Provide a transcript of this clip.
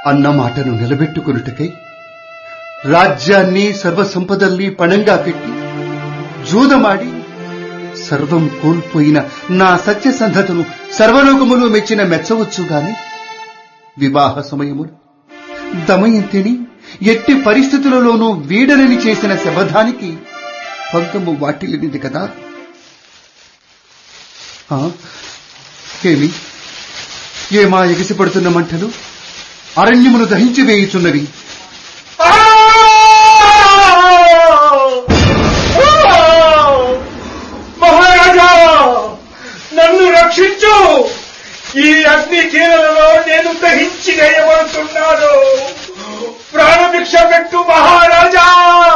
అన్న మాటను నిలబెట్టుకొనుటకై రాజ్యాన్ని సర్వసంపదల్ని పణంగా పెట్టి జూదమాడి సర్వం కోల్పోయిన నా సత్యసంధతను సర్వలోకములు మెచ్చిన మెచ్చవచ్చుగాని వివాహ సమయములు దమయంతిని ఎట్టి పరిస్థితులలోనూ వీడనని చేసిన శబదానికి పంకము వాటిల్లినది కదా ఆ, ఏమి ఏమా ఎగిసిపడుతున్న మంటలు అరణ్యమును దహించి వేయుచున్నవి మహారాజా నన్ను రక్షించు ఈ అగ్ని కీలలో నేను దహించి వేయబడుతున్నాను ప్రాణభిక్ష పెట్టు మహారాజా